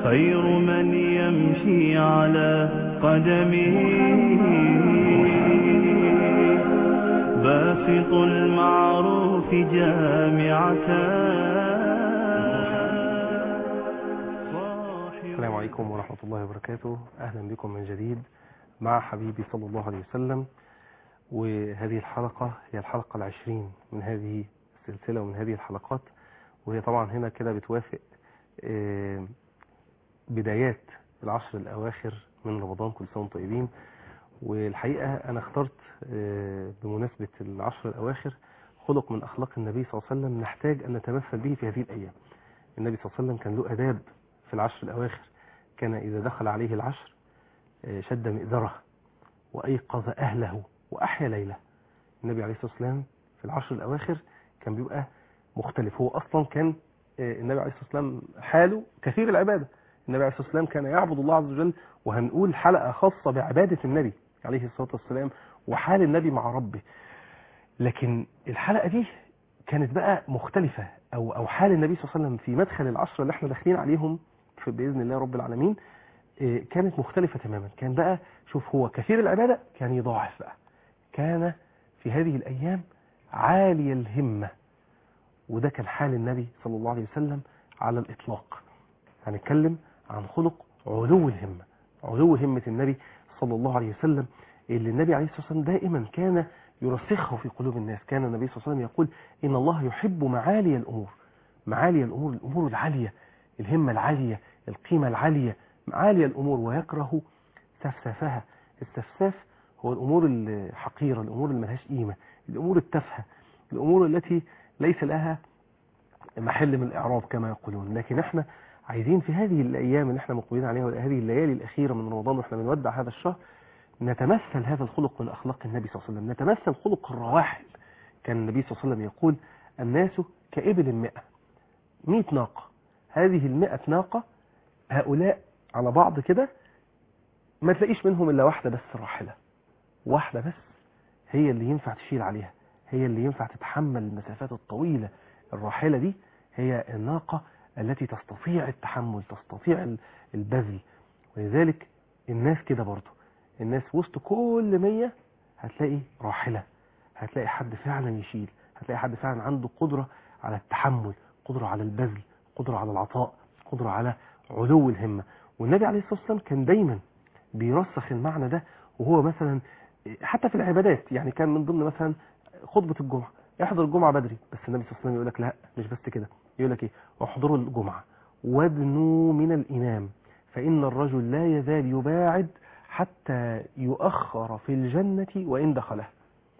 خير من يمشي على قدمه باسط المعروف جامعة السلام عليكم ورحمة الله وبركاته أهلا بكم من جديد مع حبيبي صلى الله عليه وسلم وهذه الحلقة هي الحلقة العشرين من هذه السلسلة ومن هذه الحلقات وهي طبعا هنا كده بتوافق آه، بدايات العشر الأواخر من رمضان كل سنة وانتم طيبين والحقيقة أنا اخترت آه، بمناسبة العشر الأواخر خلق من أخلاق النبي صلى الله عليه وسلم نحتاج أن نتمثل به في هذه الأيام النبي صلى الله عليه وسلم كان له أداب في العشر الأواخر كان إذا دخل عليه العشر آه، شد مئزره وأيقظ أهله وأحيا ليله النبي عليه الصلاة والسلام في العشر الأواخر كان بيبقى مختلف هو أصلا كان آه، النبي عليه الصلاة والسلام حاله كثير العبادة النبي عليه الصلاة والسلام كان يعبد الله عز وجل وهنقول حلقة خاصة بعبادة النبي عليه الصلاة والسلام وحال النبي مع ربه لكن الحلقة دي كانت بقى مختلفة أو أو حال النبي صلى الله عليه وسلم في مدخل العشرة اللي احنا داخلين عليهم في بإذن الله رب العالمين آه، كانت مختلفة تماما كان بقى شوف هو كثير العبادة كان يضاعف بقى كان في هذه الأيام عالي الهمة وده كان حال النبي صلى الله عليه وسلم على الإطلاق هنتكلم عن خلق علو الهمة علو همة النبي صلى الله عليه وسلم اللي النبي عليه الصلاة والسلام دائما كان يرسخه في قلوب الناس كان النبي صلى الله عليه وسلم يقول إن الله يحب معالي الأمور معالي الأمور الأمور العالية الهمة العالية القيمة العالية معالي الأمور ويكره سفسافها السفساف هو الأمور الحقيرة الأمور اللي ملهاش قيمة الأمور التافهة الأمور التي ليس لها محل من الإعراب كما يقولون لكن احنا عايزين في هذه الأيام اللي احنا مقبلين عليها وهذه الليالي الأخيرة من رمضان واحنا بنودع هذا الشهر نتمثل هذا الخلق من أخلاق النبي صلى الله عليه وسلم نتمثل خلق الرواحل كان النبي صلى الله عليه وسلم يقول الناس كإبل مئة مئة ناقة هذه المئة ناقة هؤلاء على بعض كده ما تلاقيش منهم إلا واحدة بس راحلة واحدة بس هي اللي ينفع تشيل عليها هي اللي ينفع تتحمل المسافات الطويلة الراحلة دي هي الناقة التي تستطيع التحمل تستطيع ال- البذل ولذلك الناس كده برضه الناس وسط كل مية هتلاقي راحلة هتلاقي حد فعلا يشيل هتلاقي حد فعلا عنده قدرة على التحمل قدرة على البذل قدرة على العطاء قدرة على علو الهمة والنبي عليه الصلاة والسلام كان دايما بيرسخ المعنى ده وهو مثلا حتى في العبادات يعني كان من ضمن مثلا خطبة الجمعة يحضر الجمعة بدري بس النبي صلى الله عليه وسلم يقول لك لا مش بس كده يقول لك ايه احضروا الجمعة وادنوا من الإمام فإن الرجل لا يزال يباعد حتى يؤخر في الجنة وإن دخلها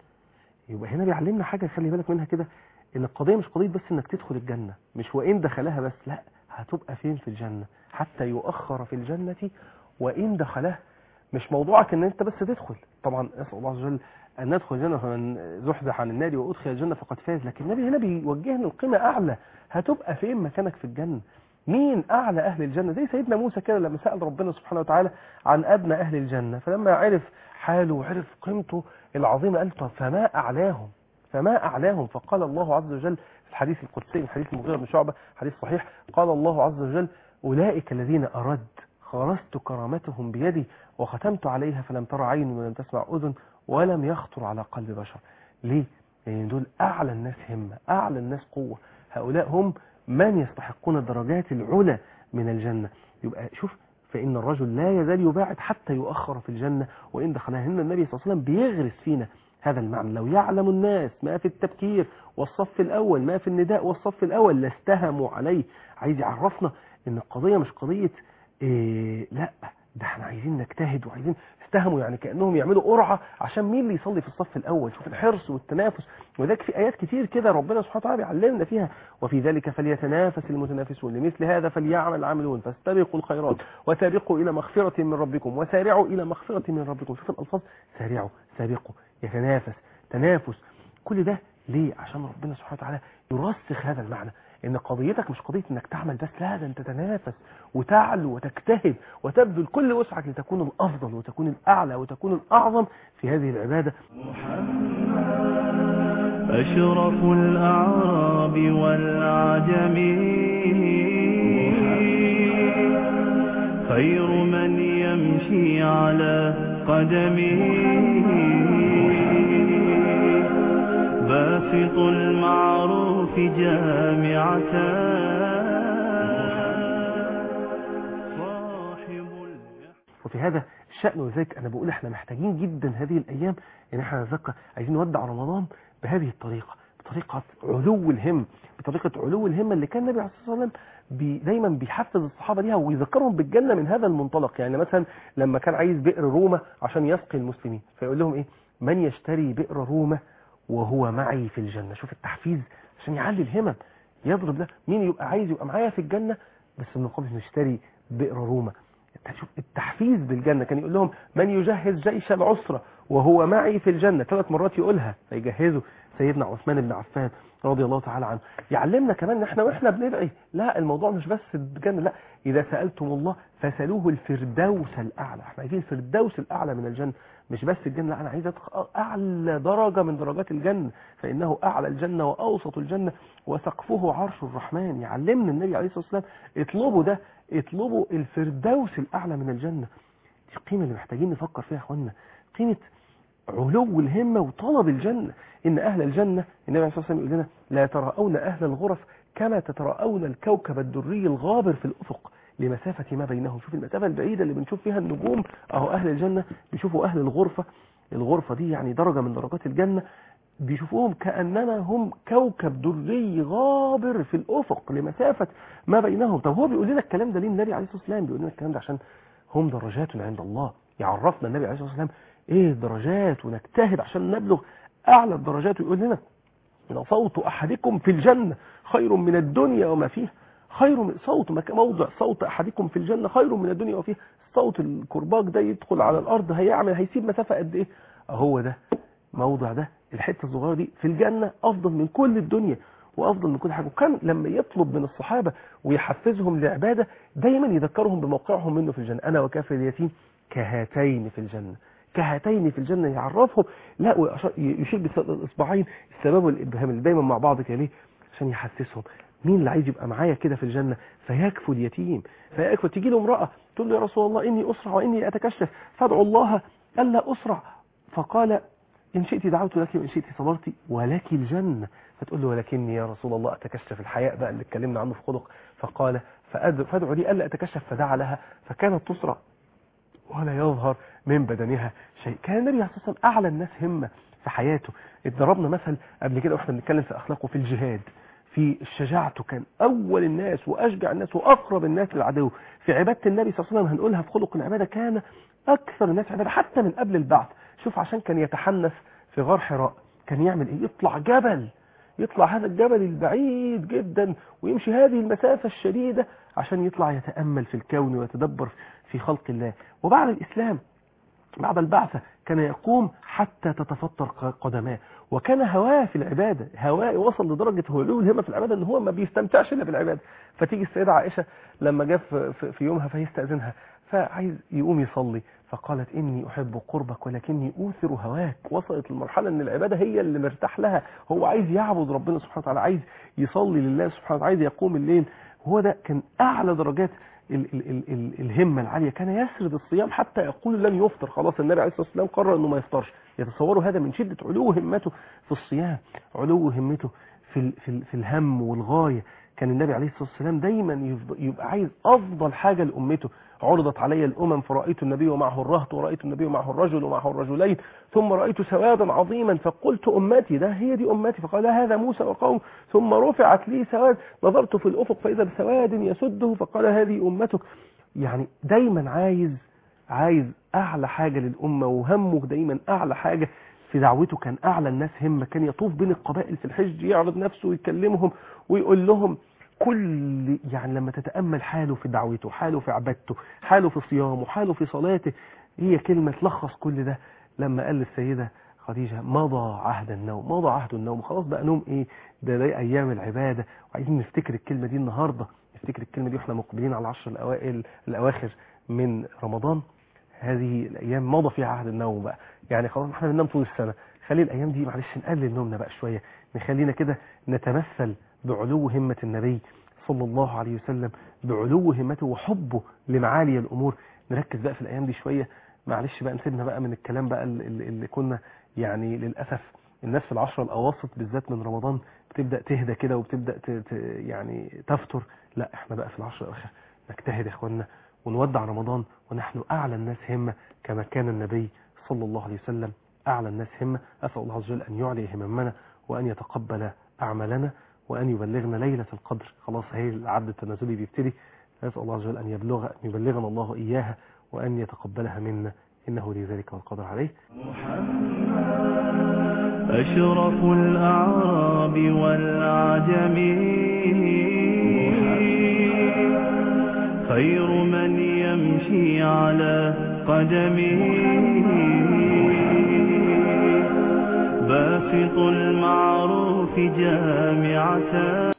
يبقى هنا بيعلمنا حاجة خلي بالك منها كده ان القضية مش قضية بس انك تدخل الجنة مش وإن دخلها بس لا هتبقى فين في الجنة حتى يؤخر في الجنة وإن دخلها مش موضوعك ان انت بس تدخل طبعا اسال الله عز وجل ان ندخل الجنه فمن زحزح عن النار وادخل الجنه فقد فاز لكن النبي هنا بيوجهنا القيمه اعلى هتبقى فين مكانك في الجنه مين اعلى اهل الجنه زي سيدنا موسى كده لما سال ربنا سبحانه وتعالى عن ادنى اهل الجنه فلما عرف حاله وعرف قيمته العظيمه قال طب فما اعلاهم فما اعلاهم فقال الله عز وجل في الحديث القدسي من حديث المغيرة بن شعبة حديث صحيح قال الله عز وجل أولئك الذين أرد خرست كرامتهم بيدي وختمت عليها فلم تر عين ولم تسمع أذن ولم يخطر على قلب بشر ليه؟ لأن دول أعلى الناس همة أعلى الناس قوة هؤلاء هم من يستحقون الدرجات العلى من الجنة يبقى شوف فإن الرجل لا يزال يباعد حتى يؤخر في الجنة وإن دخلها هنا النبي صلى الله عليه وسلم بيغرس فينا هذا المعنى لو يعلم الناس ما في التبكير والصف الأول ما في النداء والصف الأول لاستهموا عليه عايز يعرفنا ان القضية مش قضية إيه لا ده احنا عايزين نجتهد وعايزين استهموا يعني كأنهم يعملوا قرعة عشان مين اللي يصلي في الصف الأول شوف الحرص والتنافس وذلك في آيات كتير كده ربنا سبحانه وتعالى بيعلمنا فيها وفي ذلك فليتنافس المتنافسون لمثل هذا فليعمل العاملون فاستبقوا الخيرات وسابقوا إلى مغفرة من ربكم وسارعوا إلى مغفرة من ربكم شوف الألفاظ سارعوا سابقوا يتنافس تنافس كل ده ليه عشان ربنا سبحانه وتعالى يرسخ هذا المعنى ان قضيتك مش قضية انك تعمل بس لا ده انت تتنافس وتعلو وتجتهد وتبذل كل وسعك لتكون الافضل وتكون الاعلى وتكون الاعظم في هذه العبادة أشرف الأعراب والعجم خير من يمشي على قدمه باسط المعروف جامعة صاحب ال- وفي هذا الشأن وذلك أنا بقول إحنا محتاجين جدا هذه الأيام إن إحنا نتذكر عايزين نودع رمضان بهذه الطريقة بطريقة علو الهم بطريقة علو الهمة اللي كان النبي عليه الصلاة والسلام بي دايما بيحفز الصحابة ليها ويذكرهم بالجنة من هذا المنطلق يعني مثلا لما كان عايز بئر رومة عشان يسقي المسلمين فيقول لهم إيه من يشتري بئر رومة وهو معي في الجنة شوف التحفيز عشان يعلي الهمم يضرب ده مين يبقى عايز يبقى معايا في الجنة بس من قبل نشتري بئر رومة شوف التحفيز بالجنة كان يقول لهم من يجهز جيش العسرة وهو معي في الجنة ثلاث مرات يقولها فيجهزوا سيدنا عثمان بن عفان رضي الله تعالى عنه يعلمنا كمان ان احنا واحنا بندعي لا الموضوع مش بس الجنة لا اذا سألتم الله فسألوه الفردوس الاعلى احنا عايزين الفردوس الاعلى من الجنة مش بس الجنة لا انا عايز أدخل اعلى درجة من درجات الجنة فانه اعلى الجنة واوسط الجنة وسقفه عرش الرحمن يعلمنا النبي عليه الصلاة والسلام اطلبوا ده اطلبوا الفردوس الاعلى من الجنة دي القيمة اللي محتاجين نفكر فيها يا اخوانا قيمة علو الهمة وطلب الجنة إن أهل الجنة النبي عليه الصلاة والسلام يقول لنا لا تراءون أهل الغرف كما تتراءون الكوكب الدري الغابر في الأفق لمسافة ما بينهم شوف المسافة البعيدة اللي بنشوف فيها النجوم أهو أهل الجنة بيشوفوا أهل الغرفة الغرفة دي يعني درجة من درجات الجنة بيشوفوهم كأنما هم كوكب دري غابر في الأفق لمسافة ما بينهم طب هو بيقول لنا الكلام ده ليه النبي عليه الصلاة والسلام بيقول لنا الكلام ده عشان هم درجات عند الله يعرفنا النبي عليه الصلاة والسلام ايه الدرجات ونجتهد عشان نبلغ اعلى الدرجات ويقول لنا إن صوت احدكم في الجنة خير من الدنيا وما فيها خير من صوت مك- موضع صوت احدكم في الجنة خير من الدنيا وما فيها صوت الكرباج ده يدخل على الارض هيعمل هيسيب مسافة قد ايه هو ده موضع ده الحتة الصغيرة دي في الجنة افضل من كل الدنيا وافضل من كل حاجة وكان لما يطلب من الصحابة ويحفزهم لعبادة دايما يذكرهم بموقعهم منه في الجنة انا وكافر اليتيم كهاتين في الجنة كهاتين في الجنة يعرفهم لا ويأشار- يشير بالإصبعين السباب والإبهام اللي دايما مع بعض كده ليه عشان يحسسهم مين اللي عايز يبقى معايا كده في الجنة فيكفو اليتيم فيكفو تيجي له امرأة تقول له يا رسول الله إني أسرع وإني أتكشف فادعو الله ألا أسرع فقال إن شئت دعوت لك وإن شئت صبرت ولك الجنة فتقول له ولكني يا رسول الله أتكشف الحياء بقى اللي اتكلمنا عنه في خلق فقال فأد- فادعو لي ألا أتكشف فدعا لها فكانت تسرع ولا يظهر من بدنها شيء كان النبي عليه الصلاة والسلام أعلى الناس همة في حياته اتضربنا مثل قبل كده واحنا بنتكلم في أخلاقه في الجهاد في شجاعته كان أول الناس وأشجع الناس وأقرب الناس للعدو في عبادة النبي صلى الله عليه وسلم هنقولها في خلق العبادة كان أكثر الناس عبادة حتى من قبل البعث شوف عشان كان يتحنث في غار حراء كان يعمل إيه يطلع جبل يطلع هذا الجبل البعيد جدا ويمشي هذه المسافة الشديدة عشان يطلع يتأمل في الكون ويتدبر في خلق الله وبعد الإسلام بعد البعثة كان يقوم حتى تتفطر ق- قدماه وكان هواه في العبادة هواه وصل لدرجة علو الهمة في العبادة ان هو ما بيستمتعش الا بالعبادة فتيجي السيدة عائشة لما جاء في, في, في يومها فيستأذنها فعايز يقوم يصلي فقالت إني أحب قربك ولكني أوثر هواك وصلت المرحلة أن العبادة هي اللي مرتاح لها هو عايز يعبد ربنا سبحانه وتعالى عايز يصلي لله سبحانه وتعالى عايز يقوم الليل وهو ده كان أعلى درجات ال ال ال ال الهمة العالية كان يسرد الصيام حتى يقول لن يفطر خلاص النبي عليه الصلاة والسلام قرر أنه ما يفطرش يتصوروا هذا من شدة علو همته في الصيام علو همته في, ال في, ال في الهم والغاية كان النبي عليه الصلاة والسلام دايما يفض- يبقى عايز أفضل حاجة لأمته عرضت علي الأمم فرأيت النبي ومعه الرهط ورأيت النبي ومعه الرجل ومعه الرجلين ثم رأيت سوادا عظيما فقلت أمتي ده هي دي أمتي فقال هذا موسى وقوم ثم رفعت لي سواد نظرت في الأفق فإذا بسواد يسده فقال هذه أمتك يعني دايما عايز عايز أعلى حاجة للأمة وهمه دايما أعلى حاجة في دعوته كان أعلى الناس همة كان يطوف بين القبائل في الحج يعرض نفسه ويكلمهم ويقول لهم كل يعني لما تتأمل حاله في دعوته حاله في عبادته حاله في صيامه حاله في صلاته هي كلمة تلخص كل ده لما قال للسيدة خديجة مضى عهد النوم مضى عهد النوم خلاص بقى نوم ايه ده ده ايام العبادة وعايزين نفتكر الكلمة دي النهاردة نفتكر الكلمة دي واحنا مقبلين على العشر الاوائل الاواخر من رمضان هذه الايام مضى فيها عهد النوم بقى يعني خلاص احنا بننام طول السنة خلي الايام دي معلش نقلل نومنا بقى شوية نخلينا كده نتمثل بعلو همة النبي صلى الله عليه وسلم بعلو همته وحبه لمعالي الأمور نركز بقى في الأيام دي شوية معلش بقى نسيبنا بقى من الكلام بقى اللي, اللي كنا يعني للأسف الناس في العشرة الأواسط بالذات من رمضان بتبدأ تهدى كده وبتبدأ ت... ت... يعني تفتر لا احنا بقى في العشرة الأواخر نجتهد يا اخوانا ونودع رمضان ونحن أعلى الناس همة كما كان النبي صلى الله عليه وسلم أعلى الناس همة أسأل الله عز وجل أن يعلي هممنا وأن يتقبل أعمالنا وأن يبلغنا ليلة القدر خلاص هي العد التنازلي بيبتدي أسأل الله عز وجل أن يبلغ أن يبلغنا الله إياها وأن يتقبلها منا إنه لذلك والقدر عليه أشرف الأعراب والعجم خير من يمشي على قدمه باسط المعروف جامعة